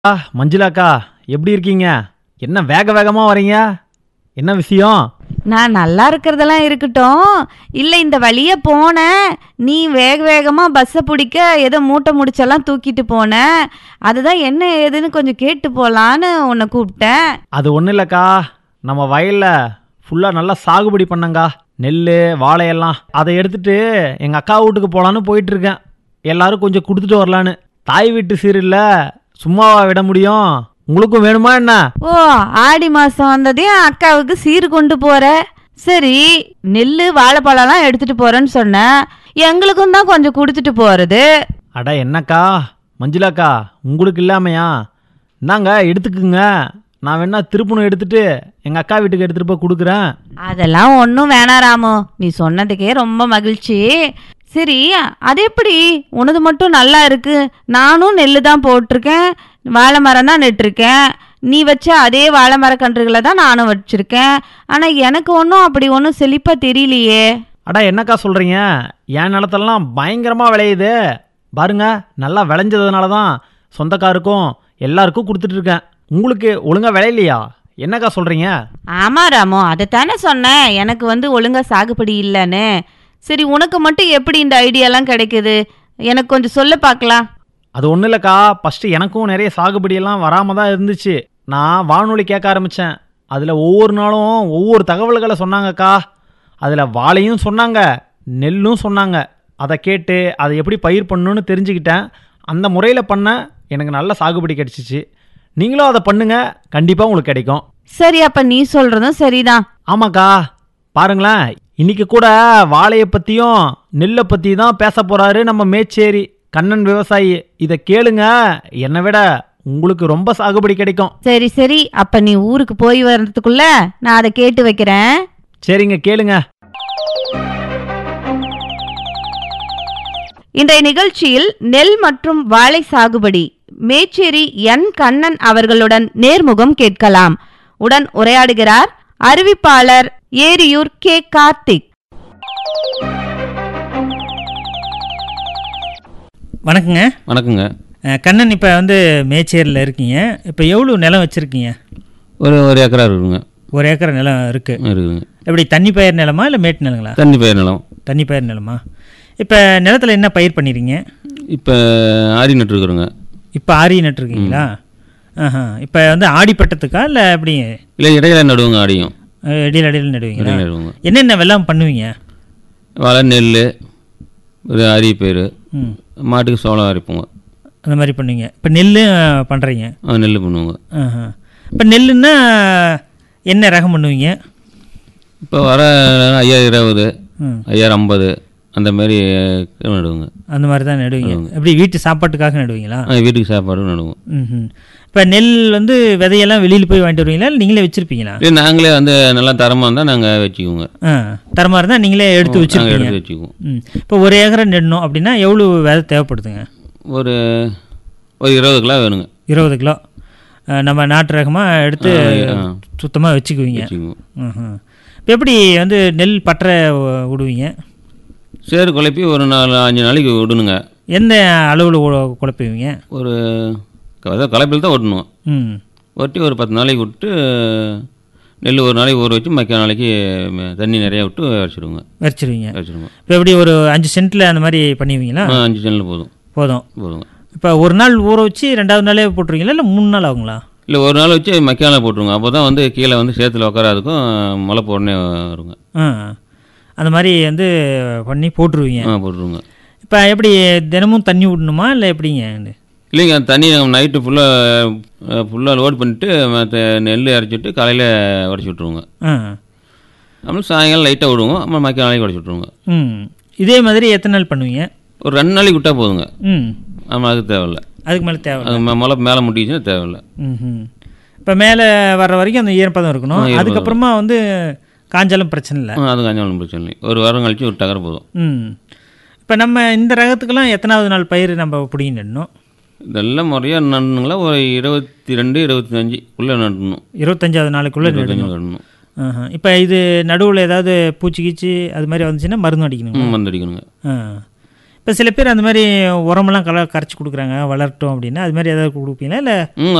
ஆ மஞ்சுளாக்கா எப்படி இருக்கீங்க என்ன வேக வேகமாக வரீங்க என்ன விஷயம் நான் நல்லா இருக்கிறதெல்லாம் இருக்கட்டும் இல்லை இந்த வழியே போனேன் நீ வேக வேகமாக பஸ்ஸை பிடிக்க ஏதோ மூட்டை முடிச்செல்லாம் தூக்கிட்டு போன அதுதான் என்ன ஏதுன்னு கொஞ்சம் கேட்டு போகலான்னு உன்னை கூப்பிட்டேன் அது ஒன்றும் இல்லைக்கா நம்ம வயலில் ஃபுல்லாக நல்லா சாகுபடி பண்ணங்கா நெல் வாழையெல்லாம் அதை எடுத்துட்டு எங்கள் அக்கா வீட்டுக்கு போகலான்னு போயிட்டு இருக்கேன் எல்லாரும் கொஞ்சம் கொடுத்துட்டு வரலான்னு தாய் வீட்டு சீரில்ல சும்மாவா விட முடியும் உங்களுக்கும் வேணுமா என்ன ஓ ஆடி மாதம் வந்ததையும் அக்காவுக்கு சீர் கொண்டு போற சரி நெல் வாழைப்பழம்லாம் எடுத்துட்டு போறேன்னு சொன்னேன் எங்களுக்கும் தான் கொஞ்சம் கொடுத்துட்டு போறது அட என்னக்கா மஞ்சுளாக்கா உங்களுக்கு இல்லாமையா இந்தாங்க எடுத்துக்குங்க நான் வேணா திருப்பணம் எடுத்துட்டு எங்கள் அக்கா வீட்டுக்கு எடுத்துகிட்டு போய் கொடுக்குறேன் அதெல்லாம் ஒன்றும் வேணாம் ராமு நீ சொன்னதுக்கே ரொம்ப மகிழ்ச்சி சரி அது எப்படி உனது மட்டும் நல்லா இருக்கு நானும் நெல் தான் போட்டிருக்கேன் வாழை மரம் தான் நட்டிருக்கேன் நீ வச்ச அதே வாழை மரக்கன்றுகளை தான் நானும் வச்சிருக்கேன் ஆனால் எனக்கு ஒன்றும் அப்படி ஒன்றும் செழிப்பாக தெரியலையே அடா என்னக்கா சொல்கிறீங்க என் நிலத்தெல்லாம் பயங்கரமாக விளையுது பாருங்க நல்லா விளைஞ்சதுனால தான் சொந்தக்காருக்கும் எல்லாருக்கும் கொடுத்துட்ருக்கேன் உங்களுக்கு ஒழுங்காக விளையலையா என்னக்கா சொல்கிறீங்க ஆமாம் ராமு அதைத்தானே சொன்னேன் எனக்கு வந்து ஒழுங்கா சாகுபடி இல்லைன்னு சரி உனக்கு மட்டும் எப்படி இந்த ஐடியாலாம் கிடைக்குது எனக்கு கொஞ்சம் சொல்ல பார்க்கலாம் அது ஒன்றும் இல்லைக்கா ஃபஸ்ட்டு எனக்கும் நிறைய சாகுபடியெல்லாம் வராமல் தான் இருந்துச்சு நான் வானொலி கேட்க ஆரம்பித்தேன் அதில் ஒவ்வொரு நாளும் ஒவ்வொரு தகவல்களை சொன்னாங்கக்கா அதில் வாழையும் சொன்னாங்க நெல்லும் சொன்னாங்க அதை கேட்டு அதை எப்படி பயிர் பண்ணணும்னு தெரிஞ்சுக்கிட்டேன் அந்த முறையில் பண்ண எனக்கு நல்ல சாகுபடி கிடச்சிச்சு நீங்களும் அதை பண்ணுங்க கண்டிப்பாக உங்களுக்கு கிடைக்கும் சரி அப்ப நீ சொல்றதும் சரிதான் ஆமாக்கா பாருங்களேன் இன்னைக்கு கூட வாழையை பற்றியும் நெல்லை பற்றி தான் பேச போகிறாரு நம்ம மேச்சேரி கண்ணன் விவசாயி இதை கேளுங்க என்னை விட உங்களுக்கு ரொம்ப சாகுபடி கிடைக்கும் சரி சரி அப்ப நீ ஊருக்கு போய் வர்றதுக்குள்ள நான் அதை கேட்டு வைக்கிறேன் சரிங்க கேளுங்க இன்றைய நிகழ்ச்சியில் நெல் மற்றும் வாழை சாகுபடி மேச்சேரி என் கண்ணன் அவர்களுடன் நேர்முகம் கேட்கலாம் உடன் உரையாடுகிறார் அறிவிப்பாளர் ஏரியூர் கே கார்த்திக் வணக்கங்க வணக்கங்க அஹ், கண்ணன் இப்போ வந்து மேச்சேரியில் இருக்கீங்க இப்போ எவ்வளோ நிலம் வச்சுருக்கீங்க ஒரு ஒரு ஏக்கரா இருக்குங்க ஒரு ஏக்கர் நிலம் இருக்குது இருக்குதுங்க எப்படி தண்ணி பயிர் நிலமா இல்லை மேட்டு நிலங்களா தண்ணி பயிர் நிலம் தண்ணி பயிர் நிலமா இப்போ நிலத்தில் என்ன பயிர் பண்ணிடுறீங்க இப்போ ஆரி நட்டுருக்குறோங்க இப்போ ஆரி நட்டுருக்கீங்களா ஆஹா இப்போ வந்து ஆடிப்பட்டத்துக்கா இல்லை எப்படி இல்லை இடையில நடுவுங்க ஆடியும் அஹ், இடையில இடையில நடுவீங்களா இடையில நடுவுங்க என்னென்ன வெள்ளாம் பண்ணுவீங்க வாழை நெல் ஒரு அரி பயிர் ம் மாட்டுக்கு சோளம் அரைப்போங்க அந்த மாதிரி பண்ணுவீங்க இப்போ நெல் பண்ணுறீங்க ஆ, நெல் பண்ணுவோங்க ஆஹா இப்போ நெல்லுன்னா என்ன ரகம் பண்ணுவீங்க இப்போ வர ஐயாயிரம் இருபது ம் ஐயாயிரம் ஐம்பது அந்த மாதிரி நடுவோங்க அந்த மாதிரி தான் நடுவீங்க எப்படி வீட்டு சாப்பாட்டுக்காக நடுவீங்களா ஆ, வீட்டுக்கு சாப்பாடு நடுவோம் ம் இப்போ நெல் வந்து விதையெல்லாம் வெளியில் போய் வாங்கிட்டு வருவீங்களா இல்லை நீங்களே வச்சுருப்பீங்களா இல்லை நாங்களே வந்து நல்லா தரமாக இருந்தால் நாங்கள் வச்சுக்குவோங்க ஆ தரமாக இருந்தால் நீங்களே எடுத்து நாங்கள் வச்சுருப்பீங்க எடுத்து வச்சுக்குவோம் ம் இப்போ ஒரு ஏக்கரை நடணும் அப்படின்னா எவ்வளோ விதை தேவைப்படுதுங்க ஒரு ஒரு இருபது கிலோ வேணுங்க இருபது கிலோ ஆ, நம்ம நாட்டு ரகமாக எடுத்து ஆ, ஆ. சுத்தமாக வச்சுக்குவீங்க வச்சுக்குவோம் ம் இப்போ எப்படி வந்து நெல் பற்ற விடுவீங்க சேறு குழப்பி ஒரு நாலு அஞ்சு நாளைக்கு விடணுங்க எந்த அளவில் குழப்புவீங்க ஒரு அதாவது கலப்பில் தான் ஓட்டணும் ம் ஒட்டி ஒரு பத்து நாளைக்கு விட்டு நெல் ஒரு நாளைக்கு ஊற வச்சு மக்க நாளைக்கு ம- தண்ணி நிறையா விட்டு வச்சுடுவோங்க வச்சிருவீங்க வச்சுடுவோம் இப்போ எப்படி ஒரு அஞ்சு சென்ட்டில் அந்த மாதிரி பண்ணுவீங்களா ஆ, அஞ்சு சென்னில் போதும் போதும் போதுங்க இப்போ ஒரு நாள் ஊற வச்சு ரெண்டாவது நாளே போட்டுருவீங்களா இல்லை மூணு நாள் ஆகுங்களா இல்லை ஒரு நாள் வச்சு மக்க நாள் போட்டுருங்க அப்போ தான் வந்து கீழே வந்து சேத்துல உட்காராதுக்கும் முளைப்பு உடனே வருங்க ஆ அந்த மாதிரி வந்து பண்ணி போட்டுருவீங்க ஆ போட்டுருங்க இப்போ எப்படி தினமும் தண்ணி விடணுமா இல்லை எப்படிங்க இது? இல்லைங்க தண்ணி நம்ம நைட்டு ஃபுல்லாக ஃபுல்லாக லோட் பண்ணிட்டு மற்ற நெல் இறச்சிட்டு காலையில் உடச்சி விட்ருவோங்க ஆ அப்புறம் சாயங்காலம் லைட்டாக விடுவோம் அப்புறம் மக்க நாளைக்கு உடச்சி விட்ருவோங்க ம் இதே மாதிரி எத்தனை நாள் பண்ணுவீங்க ஒரு ரெண்டு நாளைக்கு விட்டால் போதுங்க ம் ஆமாம் அதுக்கு தேவையில்ல அதுக்கு மேலே தேவை அது ம- முளை மேலே முட்டிச்சுன்னா தேவையில்ல ம் இப்போ மேலே வர்ற வரைக்கும் அந்த ஈரப்பதம் இருக்கணும் ஆ, ஈரப்பதம். அதுக்கப்புறமா வந்து காஞ்சாலும் பிரச்சனை இல்லை ஆ, அது காஞ்சாலும் பிரச்சனை இல்லை ஒரு வாரம் கழிச்சு ஒரு டகர போதும் ம் இப்போ நம்ம இந்த ரகத்துக்கெல்லாம் எத்தனாவது நாள் பயிர் நம்ம பிடிங்கி நடணும் இதெல்லாம் முறையாக நடணுங்களா ஒரு இருபத்தி ரெண்டு இருபத்தி அஞ்சுக்குள்ளே நடணும் இருபத்தஞ்சாவது நாளுக்குள்ளே இருபத்தஞ்சு நடணும் நடணும் ஆஹா. இப்போ இது நடுவில் ஏதாவது பூச்சி கீச்சி அது மாதிரி வந்துச்சுன்னா மருந்து அடிக்கணுங்க ம், மருந்து அடிக்கணுங்க ஆ இப்போ சில பேர் அந்த மாதிரி உரமெல்லாம் கல கரைச்சி கொடுக்குறாங்க வளரட்டும் அப்படின்னா அது மாதிரி ஏதாவது கொடுப்பீங்களா இல்லை ம்